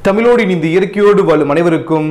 தமிழோடு இணைந்து இயற்கையோடு வாழும் அனைவருக்கும்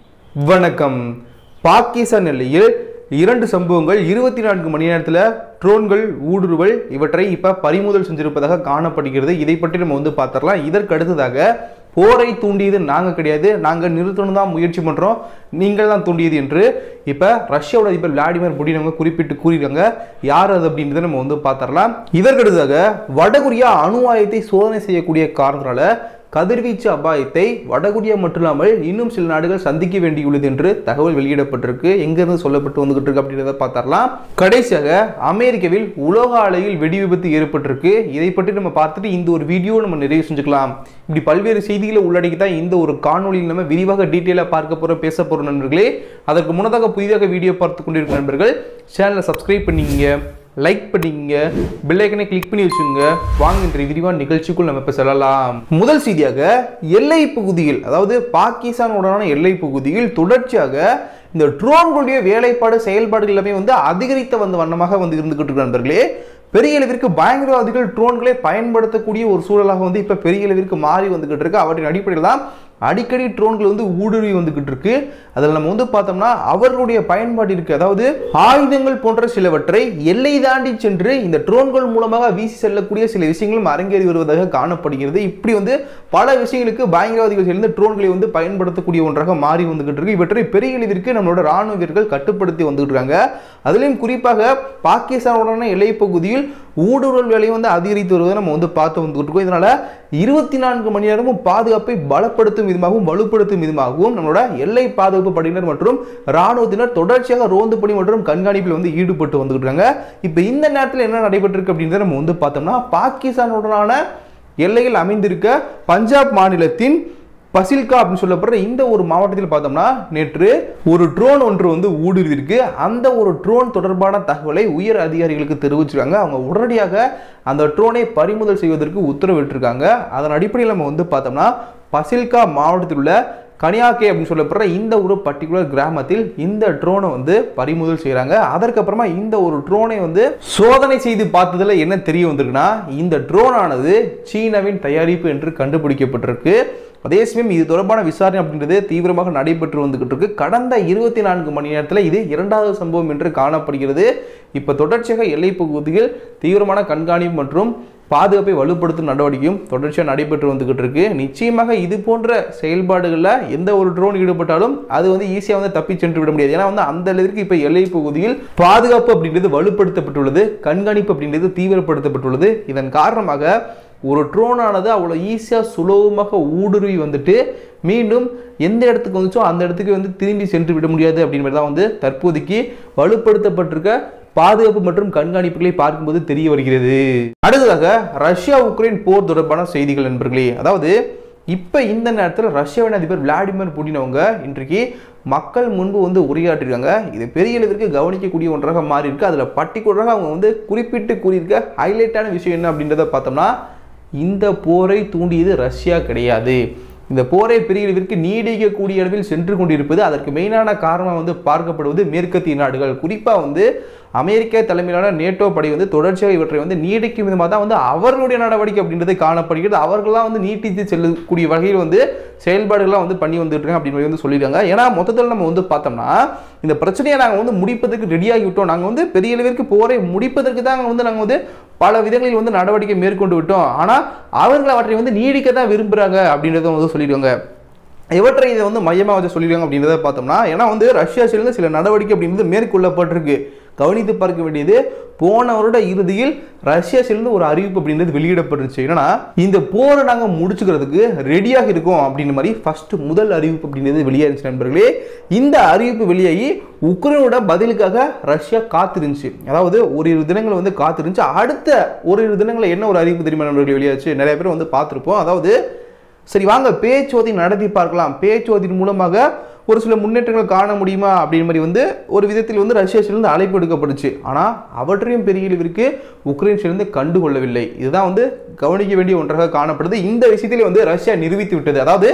வணக்கம் பாகிஸ்தான் எல்லையில் இரண்டு சம்பவங்கள் இருபத்தி நான்கு மணி நேரத்தில் ட்ரோன்கள் ஊடுருவல் இவற்றை இப்போ பறிமுதல் செஞ்சிருப்பதாக காணப்படுகிறது இதை பற்றி நம்ம வந்து பார்த்துடலாம் இதற்கு அடுத்ததாக போரை தூண்டியது நாங்கள் கிடையாது நாங்கள் நிறுத்தணும் தான் முயற்சி பண்ணுறோம் நீங்கள் தான் தூண்டியது என்று இப்போ ரஷ்யாவோட அதிபர் விளாடிமிர் புடின் அவங்க குறிப்பிட்டு கூறியிருக்காங்க யார் அது அப்படின்றத நம்ம வந்து பார்த்துடலாம் இதற்கு அடுத்ததாக வடகொரியா அணு ஆயுதத்தை சோதனை செய்யக்கூடிய காரணத்தினால கதிர்வீச்சு அபாயத்தை வடகொரியா மட்டும் இல்லாமல் இன்னும் சில நாடுகள் சந்திக்க வேண்டியுள்ளது என்று தகவல் வெளியிடப்பட்டிருக்கு எங்கிருந்து சொல்லப்பட்டு வந்துகிட்டு இருக்கு அப்படின்றத பார்த்தரலாம் கடைசியாக அமெரிக்காவில் உலோக ஆலையில் வெடி விபத்து ஏற்பட்டிருக்கு இதை பற்றி நம்ம பார்த்துட்டு இந்த ஒரு வீடியோ நம்ம நிறைவு செஞ்சுக்கலாம் இப்படி பல்வேறு செய்திகளை உள்ளடக்கி தான் இந்த ஒரு காணொலியில் நம்ம விரிவாக டீட்டெயிலாக பார்க்க போகிறோம் பேச போகிறோம் நண்பர்களே அதற்கு முன்னதாக புதிதாக வீடியோ பார்த்து கொண்டிருக்கிற நண்பர்கள் சேனலை சப்ஸ்கிரைப் பண்ணிக்கங்க லைக் பண்ணிக்கங்க பெல்லைக்கனை கிளிக் பண்ணி வச்சுங்க வாங்க இன்றைய விரிவான நிகழ்ச்சிக்குள் நம்ம இப்போ செல்லலாம் முதல் செய்தியாக எல்லை பகுதியில் அதாவது பாகிஸ்தானுடனான எல்லை பகுதியில் தொடர்ச்சியாக இந்த ட்ரோன்களுடைய வேலைப்பாடு செயல்பாடுகள் எல்லாமே வந்து அதிகரித்த வந்த வண்ணமாக வந்து இருந்துகிட்டு இருக்கு நண்பர்களே பெரிய அளவிற்கு பயங்கரவாதிகள் ட்ரோன்களை பயன்படுத்தக்கூடிய ஒரு சூழலாக வந்து இப்போ பெரிய அளவிற்கு மாறி வந்துகிட்டு இருக்கு அவற்றின் அடிப்படையில் தான் அடிக்கடி ட்ரோன்கள் வந்து ஊடுருவி வந்துகிட்டு இருக்கு அதில் நம்ம வந்து பார்த்தோம்னா அவர்களுடைய பயன்பாடு இருக்கு அதாவது ஆயுதங்கள் போன்ற சிலவற்றை எல்லை தாண்டி சென்று இந்த ட்ரோன்கள் மூலமாக வீசி செல்லக்கூடிய சில விஷயங்களும் அரங்கேறி வருவதாக காணப்படுகிறது இப்படி வந்து பல விஷயங்களுக்கு பயங்கரவாதிகள் சேர்ந்து ட்ரோன்களை வந்து பயன்படுத்தக்கூடிய ஒன்றாக மாறி வந்துகிட்டு இருக்கு இவற்றை பெரிய அளவிற்கு நம்மளோட ராணுவ வீரர்கள் கட்டுப்படுத்தி வந்துகிட்டு இருக்காங்க அதுலேயும் குறிப்பாக பாகிஸ்தானுடனான எல்லை பகுதியில் ஊடுருவல் வேலையை வந்து அதிகரித்து வருவதை நம்ம வந்து பார்த்து வந்துகிட்டு இருக்கோம் இதனால இருபத்தி நான்கு மணி நேரமும் பாதுகாப்பை பலப்படுத்தும் விதமாகவும் வலுப்படுத்தும் விதமாகவும் நம்மளோட எல்லை பாதுகாப்பு படையினர் மற்றும் ராணுவத்தினர் தொடர்ச்சியாக ரோந்து பணி மற்றும் கண்காணிப்பில் வந்து ஈடுபட்டு வந்துகிட்டு இருக்காங்க இப்போ இந்த நேரத்தில் என்ன நடைபெற்றிருக்கு அப்படின்றத நம்ம வந்து பார்த்தோம்னா பாகிஸ்தானுடனான எல்லையில் அமைந்திருக்க பஞ்சாப் மாநிலத்தின் பசில்கா அப்படின்னு சொல்லப்படுற இந்த ஒரு மாவட்டத்தில் பார்த்தோம்னா நேற்று ஒரு ட்ரோன் ஒன்று வந்து ஊடுருவிருக்கு அந்த ஒரு ட்ரோன் தொடர்பான தகவலை உயர் அதிகாரிகளுக்கு தெரிவிச்சிருக்காங்க அவங்க உடனடியாக அந்த ட்ரோனை பறிமுதல் செய்வதற்கு உத்தரவிட்டிருக்காங்க அதன் அடிப்படையில் நம்ம வந்து பார்த்தோம்னா பசில்கா மாவட்டத்தில் உள்ள கனியாக்கே அப்படின்னு சொல்லப்படுற இந்த ஒரு பர்டிகுலர் கிராமத்தில் இந்த ட்ரோனை வந்து பறிமுதல் செய்கிறாங்க அதற்கப்புறமா இந்த ஒரு ட்ரோனை வந்து சோதனை செய்து பார்த்ததில் என்ன தெரிய வந்திருக்குன்னா இந்த ட்ரோன் ஆனது சீனாவின் தயாரிப்பு என்று கண்டுபிடிக்கப்பட்டிருக்கு அதே சமயம் இது தொடர்பான விசாரணை அப்படின்றது தீவிரமாக நடைபெற்று வந்துகிட்டு இருக்கு கடந்த இருபத்தி நான்கு மணி நேரத்தில் இது இரண்டாவது சம்பவம் என்று காணப்படுகிறது இப்போ தொடர்ச்சியாக எல்லை பகுதியில் தீவிரமான கண்காணிப்பு மற்றும் பாதுகாப்பை வலுப்படுத்தும் நடவடிக்கையும் தொடர்ச்சியாக நடைபெற்று வந்துகிட்டு இருக்கு நிச்சயமாக இது போன்ற செயல்பாடுகளில் எந்த ஒரு ட்ரோன் ஈடுபட்டாலும் அது வந்து ஈஸியாக வந்து தப்பி சென்று விட முடியாது ஏன்னா வந்து அந்த அளவிற்கு இப்போ எல்லை பகுதியில் பாதுகாப்பு அப்படின்றது வலுப்படுத்தப்பட்டுள்ளது கண்காணிப்பு அப்படின்றது தீவிரப்படுத்தப்பட்டுள்ளது இதன் காரணமாக ஒரு ட்ரோனானது அவ்வளோ ஈஸியாக சுலபமாக ஊடுருவி வந்துட்டு மீண்டும் எந்த இடத்துக்கு வந்துச்சோ அந்த இடத்துக்கு வந்து திரும்பி சென்று விட முடியாது அப்படின்றது தான் வந்து தற்போதைக்கு வலுப்படுத்தப்பட்டிருக்க பாதுகாப்பு மற்றும் கண்காணிப்புகளை பார்க்கும்போது தெரிய வருகிறது அடுத்ததாக ரஷ்யா உக்ரைன் போர் தொடர்பான செய்திகள் நண்பர்களே அதாவது இப்போ இந்த நேரத்தில் ரஷ்யாவின் அதிபர் விளாடிமிர் புடின் அவங்க இன்றைக்கு மக்கள் முன்பு வந்து உரையாற்றிருக்காங்க இது பெரிய அளவிற்கு கவனிக்கக்கூடிய ஒன்றாக மாறி இருக்கு அதில் பர்டிகுலராக அவங்க வந்து குறிப்பிட்டு கூறியிருக்க ஹைலைட்டான விஷயம் என்ன அப்படின்றத பார்த்தோம்னா இந்த போரை தூண்டியது ரஷ்யா கிடையாது இந்த போரை பெரிய அளவிற்கு நீடிக்கக்கூடிய அளவில் சென்று கொண்டிருப்பது அதற்கு மெயினான காரணம் வந்து பார்க்கப்படுவது மேற்கத்திய நாடுகள் குறிப்பாக வந்து அமெரிக்கா தலைமையிலான நேட்டோ படை வந்து தொடர்ச்சியாக இவற்றை வந்து நீடிக்கும் விதமாக தான் வந்து அவர்களுடைய நடவடிக்கை அப்படின்றது காணப்படுகிறது அவர்கள்லாம் வந்து நீட்டித்து செல்லக்கூடிய வகையில் வந்து செயல்பாடுகள்லாம் வந்து பண்ணி வந்துட்டு இருக்காங்க அப்படின்னு வந்து சொல்லியிருக்காங்க ஏன்னா மொத்தத்தில் நம்ம வந்து பார்த்தோம்னா இந்த பிரச்சனையை நாங்கள் வந்து முடிப்பதற்கு ரெடியாகி விட்டோம் நாங்கள் வந்து பெரிய அளவிற்கு போரை முடிப்பதற்கு தான் வந்து நாங்கள் வந்து பல விதங்களில் வந்து நடவடிக்கை மேற்கொண்டு விட்டோம் ஆனால் அவர்கள் அவற்றை வந்து நீடிக்க தான் விரும்புகிறாங்க அப்படின்றத வந்து சொல்லிடுவாங்க இவற்றை இதை வந்து மையமாக வச்சு சொல்லிடுவாங்க அப்படின்றத பார்த்தோம்னா ஏன்னா வந்து ரஷ்யா சேர்ந்து சில நடவடிக்கை அப்படின்றது மேற்கொள்ளப்பட்டிருக்கு கவனித்து பார்க்க வேண்டியது போன வருட இறுதியில் ரஷ்யா சேர்ந்து ஒரு அறிவிப்பு அப்படின்றது வெளியிடப்பட்டுருச்சு என்னன்னா இந்த போரை நாங்கள் முடிச்சுக்கிறதுக்கு ரெடியாக இருக்கோம் அப்படின்ற மாதிரி ஃபர்ஸ்ட் முதல் அறிவிப்பு அப்படின்றது வெளியாயிருச்சு நண்பர்களே இந்த அறிவிப்பு வெளியாகி உக்ரைனோட பதிலுக்காக ரஷ்யா காத்திருந்துச்சு அதாவது ஒரு இரு தினங்கள் வந்து காத்திருந்துச்சு அடுத்த ஒரு இரு தினங்களில் என்ன ஒரு அறிவிப்பு தெரியுமா நண்பர்கள் வெளியாச்சு நிறைய பேர் வந்து பார்த்துருப்போம் அதாவது சரி வாங்க பேச்சுவார்த்தை நடத்தி பார்க்கலாம் பேச்சுவார்த்தையின் மூலமாக ஒரு சில முன்னேற்றங்கள் காண முடியுமா அப்படின்ற மாதிரி வந்து ஒரு விதத்தில் வந்து ரஷ்யா சேர்ந்து அழைப்பு எடுக்கப்படுச்சு ஆனால் அவற்றையும் பெரிய அளவிற்கு உக்ரைன் சேர்ந்து கண்டுகொள்ளவில்லை இதுதான் வந்து கவனிக்க வேண்டிய ஒன்றாக காணப்படுது இந்த விஷயத்தில் வந்து ரஷ்யா நிரூபித்து விட்டது அதாவது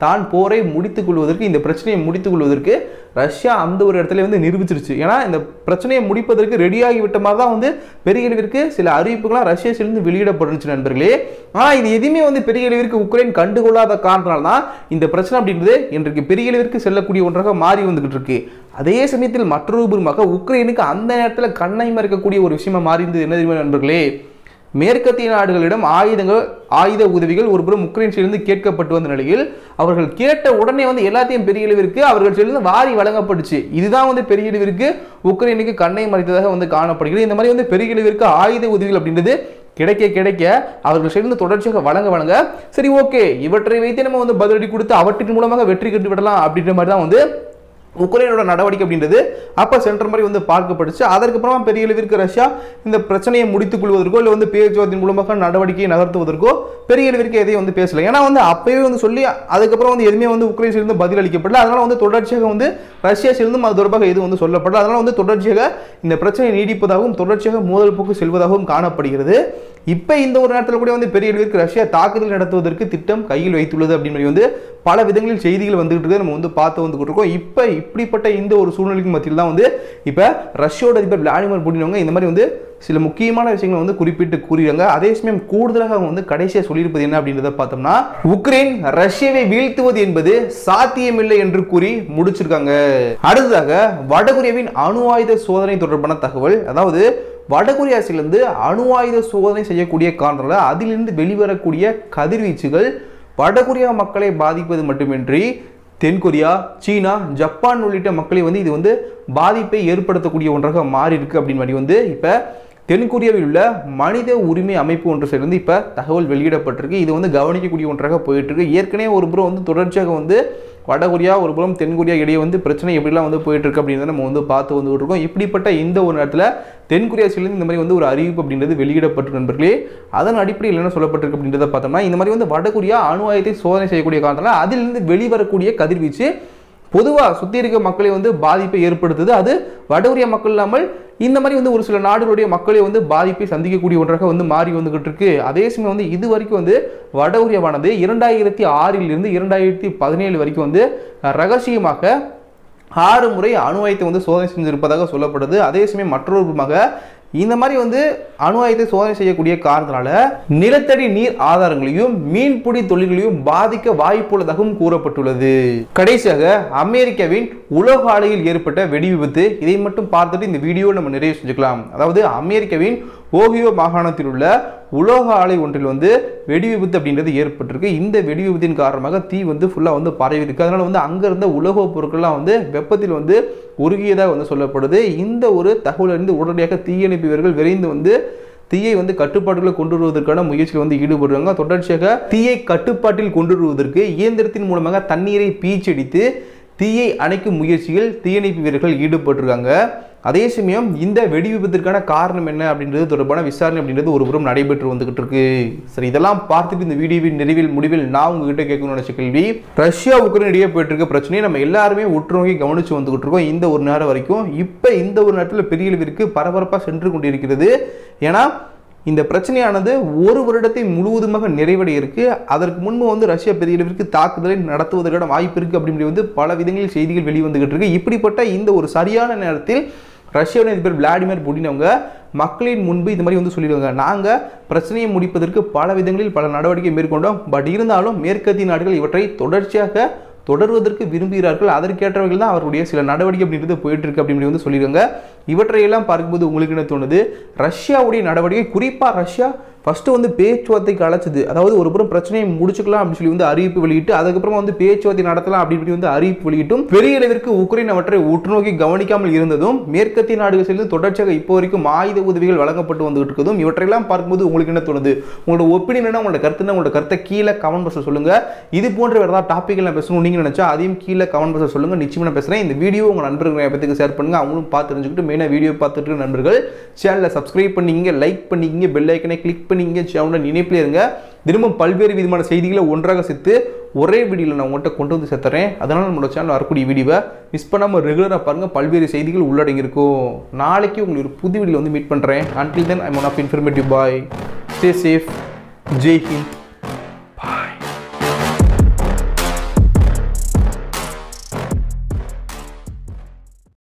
தான் போரை முடித்துக் கொள்வதற்கு இந்த பிரச்சனையை முடித்துக் கொள்வதற்கு ரஷ்யா அந்த ஒரு இடத்துல வந்து நிரூபிச்சிருச்சு ஏன்னா இந்த பிரச்சனையை முடிப்பதற்கு ரெடியாகி விட்ட மாதிரி தான் வந்து பெரிய அளவிற்கு சில அறிவிப்புகளாம் ரஷ்யாசிலிருந்து வெளியிடப்பட்டுச்சு நண்பர்களே ஆனால் இது எதுவுமே வந்து பெரிய அளவிற்கு உக்ரைன் கண்டுகொள்ளாத காரணத்தால் தான் இந்த பிரச்சனை அப்படின்றது இன்றைக்கு பெரிய அளவிற்கு செல்லக்கூடிய ஒன்றாக மாறி வந்துகிட்டு இருக்கு அதே சமயத்தில் மற்றொரு புறமாக உக்ரைனுக்கு அந்த நேரத்தில் கண்ணை மறைக்கக்கூடிய ஒரு விஷயமா மாறி இருந்தது என்ன தெரியுமா நண்பர்களே மேற்கத்திய நாடுகளிடம் ஆயுதங்கள் ஆயுத உதவிகள் ஒருபுறம் உக்ரைன் சேர்ந்து கேட்கப்பட்டு வந்த நிலையில் அவர்கள் கேட்ட உடனே வந்து எல்லாத்தையும் பெரிய அளவிற்கு அவர்கள் சேர்ந்து வாரி வழங்கப்பட்டுச்சு இதுதான் வந்து பெரிய அளவிற்கு உக்ரைனுக்கு கண்ணை மறைத்ததாக வந்து காணப்படுகிறது இந்த மாதிரி வந்து பெரிய அளவிற்கு ஆயுத உதவிகள் அப்படின்றது கிடைக்க கிடைக்க அவர்கள் சேர்ந்து தொடர்ச்சியாக வழங்க வழங்க சரி ஓகே இவற்றை வைத்து நம்ம வந்து பதிலடி கொடுத்து அவற்றின் மூலமாக வெற்றி கண்டு விடலாம் அப்படின்ற மாதிரி தான் வந்து உக்ரைனோட நடவடிக்கை அப்படின்றது அப்போ சென்டர் மாதிரி வந்து பார்க்கப்பட்டுச்சு அதற்கப்புறமா பெரிய அளவிற்கு ரஷ்யா இந்த பிரச்சனையை முடித்துக் கொள்வதற்கோ இல்லை வந்து பேச்சுவார்த்தையின் மூலமாக நடவடிக்கையை நகர்த்துவதற்கோ பெரிய அளவிற்கு எதையும் வந்து பேசல ஏன்னா வந்து அப்பவே வந்து சொல்லி அதுக்கப்புறம் வந்து எதுவுமே வந்து உக்ரைன் சேர்ந்து பதில் அளிக்கப்படல அதனால வந்து தொடர்ச்சியாக வந்து ரஷ்யா சேர்ந்தும் அது தொடர்பாக எதுவும் வந்து சொல்லப்படல அதனால வந்து தொடர்ச்சியாக இந்த பிரச்சனை நீடிப்பதாகவும் தொடர்ச்சியாக மோதல் போக்கு செல்வதாகவும் காணப்படுகிறது இப்போ இந்த ஒரு நேரத்தில் கூட வந்து பெரிய அளவிற்கு ரஷ்யா தாக்குதல் நடத்துவதற்கு திட்டம் கையில் வைத்துள்ளது அப்படின்னு சொல்லி வந்து பல விதங்களில் செய்திகள் வந்துகிட்டு இருக்கு நம்ம வந்து பார்த்து வந்துகிட்டு இருக்கோம் இப்போ இப்படிப்பட்ட இந்த ஒரு சூழ்நிலைக்கு மத்தியில் தான் வந்து இப்போ ரஷ்யோட அதிபர் விளாடிமிர் புட்டின் அவங்க இந்த மாதிரி வந்து சில முக்கியமான விஷயங்களை வந்து குறிப்பிட்டு கூறியிருக்காங்க அதே சமயம் கூடுதலாக அவங்க வந்து கடைசியாக சொல்லியிருப்பது என்ன அப்படின்றத பார்த்தோம்னா உக்ரைன் ரஷ்யாவை வீழ்த்துவது என்பது சாத்தியமில்லை என்று கூறி முடிச்சிருக்காங்க அடுத்ததாக வடகொரியாவின் அணு ஆயுத சோதனை தொடர்பான தகவல் அதாவது வடகொரியாசிலிருந்து அணு ஆயுத சோதனை செய்யக்கூடிய காரணத்தால் அதிலிருந்து வெளிவரக்கூடிய கதிர்வீச்சுகள் வடகொரியா மக்களை பாதிப்பது மட்டுமின்றி தென்கொரியா சீனா ஜப்பான் உள்ளிட்ட மக்களை வந்து இது வந்து பாதிப்பை ஏற்படுத்தக்கூடிய ஒன்றாக மாறி இருக்கு அப்படின்னு மாதிரி வந்து இப்போ தென்கொரியாவில் உள்ள மனித உரிமை அமைப்பு ஒன்று சேர்ந்து இப்போ தகவல் வெளியிடப்பட்டிருக்கு இது வந்து கவனிக்கக்கூடிய ஒன்றாக போயிட்டு இருக்கு ஏற்கனவே ஒரு புறம் வந்து தொடர்ச்சியாக வந்து வடகொரியா ஒரு புறம் தென்கொரியா இடையே வந்து பிரச்சனை எப்படிலாம் வந்து போயிட்டு இருக்கு அப்படின்றத நம்ம வந்து பார்த்து வந்துட்டு இருக்கோம் இப்படிப்பட்ட இந்த ஒரு நேரத்தில் தென்கொரியா சைட்லேருந்து இந்த மாதிரி வந்து ஒரு அறிவிப்பு அப்படின்றது வெளியிடப்பட்டிருக்கு நண்பர்களே அதன் அடிப்படையில் என்ன சொல்லப்பட்டிருக்கு அப்படின்றத பார்த்தோம்னா இந்த மாதிரி வந்து வடகொரியா அணு ஆயுதத்தை சோதனை செய்யக்கூடிய காரணத்தில் அதிலிருந்து வெளிவரக்கூடிய கதிர்வீச்சு பொதுவாக சுற்றி இருக்க மக்களை வந்து பாதிப்பை ஏற்படுத்துது அது வடகொரியா மக்கள் இல்லாமல் இந்த மாதிரி வந்து ஒரு சில நாடுகளுடைய மக்களை வந்து பாதிப்பை சந்திக்கக்கூடிய ஒன்றாக வந்து மாறி வந்துகிட்டு இருக்கு அதே சமயம் வந்து இது வரைக்கும் வந்து வடகொரியாவானது இரண்டாயிரத்தி ஆறிலிருந்து இரண்டாயிரத்தி பதினேழு வரைக்கும் வந்து ரகசியமாக ஆறு முறை அணு ஆயுதத்தை வந்து சோதனை செஞ்சிருப்பதாக சொல்லப்படுது அதே சமயம் மற்றொரு புறமாக இந்த மாதிரி வந்து அணு ஆயுதத்தை சோதனை செய்யக்கூடிய காரணத்தினால நிலத்தடி நீர் ஆதாரங்களையும் மீன்பிடி தொழில்களையும் பாதிக்க வாய்ப்புள்ளதாகவும் கூறப்பட்டுள்ளது கடைசியாக அமெரிக்காவின் உலக ஆலையில் ஏற்பட்ட வெடி விபத்து இதை மட்டும் பார்த்துட்டு இந்த வீடியோ நம்ம நிறைவு செஞ்சுக்கலாம் அதாவது அமெரிக்காவின் ஓஹியோ மாகாணத்தில் உள்ள உலோக ஆலை ஒன்றில் வந்து வெடி விபத்து அப்படின்றது ஏற்பட்டிருக்கு இந்த வெடி விபத்தின் காரணமாக தீ வந்து ஃபுல்லாக வந்து பரவி இருக்கு அதனால வந்து அங்கே இருந்த உலோக பொருட்கள்லாம் வந்து வெப்பத்தில் வந்து உருகியதாக வந்து சொல்லப்படுது இந்த ஒரு தகவல் அறிந்து உடனடியாக தீயணைப்பு வீரர்கள் விரைந்து வந்து தீயை வந்து கட்டுப்பாட்டுக்குள்ள கொண்டு வருவதற்கான முயற்சியில் வந்து ஈடுபடுறாங்க தொடர்ச்சியாக தீயை கட்டுப்பாட்டில் கொண்டு வருவதற்கு இயந்திரத்தின் மூலமாக தண்ணீரை பீச்சடித்து தீயை அணைக்கும் முயற்சியில் தீயணைப்பு வீரர்கள் ஈடுபட்டிருக்காங்க அதே சமயம் இந்த வெடி விபத்திற்கான காரணம் என்ன அப்படின்றது தொடர்பான விசாரணை அப்படின்றது ஒரு புறம் நடைபெற்று வந்துகிட்டு இருக்கு சரி இதெல்லாம் பார்த்துட்டு இந்த வீடியோவின் நிறைவில் முடிவில் நான் உங்ககிட்ட கேட்கணும்னு நினைச்ச கேள்வி ரஷ்யா உக்ரைன் இடையே போயிட்டு இருக்க பிரச்சனையை நம்ம எல்லாருமே உற்று நோக்கி கவனிச்சு வந்துகிட்டு இருக்கோம் இந்த ஒரு நேரம் வரைக்கும் இப்போ இந்த ஒரு நேரத்தில் பெரிய அளவிற்கு பரபரப்பாக சென்று கொண்டிருக்கிறது ஏன்னா இந்த பிரச்சனையானது ஒரு வருடத்தை முழுவதுமாக நிறைவடைய இருக்கு அதற்கு முன்பு வந்து ரஷ்யா பெரிய அளவிற்கு தாக்குதலை நடத்துவதற்கான வாய்ப்பு இருக்கு அப்படின்னு வந்து பல விதங்களில் செய்திகள் வெளிவந்துகிட்டு இருக்கு இப்படிப்பட்ட இந்த ஒரு சரியான நேரத்தில் ரஷ்யாவின் அதிபர் விளாடிமிர் புடின் அவங்க மக்களின் முன்பு இந்த மாதிரி வந்து சொல்லிடுவாங்க நாங்கள் பிரச்சனையை முடிப்பதற்கு பல விதங்களில் பல நடவடிக்கை மேற்கொண்டோம் பட் இருந்தாலும் மேற்கத்திய நாடுகள் இவற்றை தொடர்ச்சியாக தொடர்வதற்கு விரும்புகிறார்கள் அதற்கேற்றவர்கள் தான் அவருடைய சில நடவடிக்கை அப்படின்றது போயிட்டு இருக்கு அப்படின்னு வந்து சொல்லியிருக்காங்க இவற்றையெல்லாம் பார்க்கும்போது உங்களுக்கு என்ன தோணுது ரஷ்யாவுடைய நடவடிக்கை குறிப்பாக ரஷ்யா ஃபஸ்ட்டு வந்து பேச்சுவார்த்தைக்கு அழைச்சது அதாவது ஒரு புறம் பிரச்சனையை முடிச்சுக்கலாம் அப்படின்னு சொல்லி வந்து அறிவிப்பு வெளியிட்டு அதுக்கப்புறமா வந்து பேச்சுவார்த்தை நடத்தலாம் அப்படி இப்படி வந்து அறிவிப்பு வெளியிட்டும் பெரிய அளவிற்கு உக்ரைன் அவற்றை உற்றுநோக்கி கவனிக்காமல் இருந்ததும் மேற்கத்திய நாடுகள் சேர்ந்து தொடர்ச்சியாக இப்போ வரைக்கும் ஆயுத உதவிகள் வழங்கப்பட்டு வந்துட்டு இருக்கதும் இவற்றையெல்லாம் பார்க்கும்போது உங்களுக்கு என்ன தோணுது உங்களோட ஒப்பீனியன் என்ன உங்களோட கருத்து என்ன உங்களோட கருத்தை கீழே கமெண்ட் பாக்ஸில் சொல்லுங்க இது போன்ற வேறு ஏதாவது டாபிக் நான் பேசணும் நீங்க நினைச்சா அதையும் கீழே கமெண்ட் பாக்ஸில் சொல்லுங்க நிச்சயமா நான் பேசுறேன் இந்த வீடியோ உங்க நண்பர்கள் நிறைய பேத்துக்கு ஷேர் பண்ணுங்க அவங்களும் பார்த்து தெரிஞ்சுக்கிட்டு மெயினாக வீடியோ பார்த்துட்டு இருக்க நண்பர்கள் சேனலை சப்ஸ்கிரைப் பண்ணிங்க லைக் பண்ணிங்க பெல் ஐக்கனை கிளிக் பண்ணிங்க சேனலோட நினைப்பில் இருங்க தினமும் பல்வேறு விதமான செய்திகளை ஒன்றாக சேர்த்து ஒரே வீடியோவில் நான் உங்கள்கிட்ட கொண்டு வந்து சேர்த்துறேன் அதனால் நம்மளோட சேனல் வரக்கூடிய வீடியோவை மிஸ் பண்ணாமல் ரெகுலராக பாருங்கள் பல்வேறு செய்திகள் உள்ளடங்கி இருக்கும் நாளைக்கு உங்களுக்கு ஒரு புது வீடியோவில் வந்து மீட் பண்ணுறேன் until then I one of informative bye stay safe Jai Hind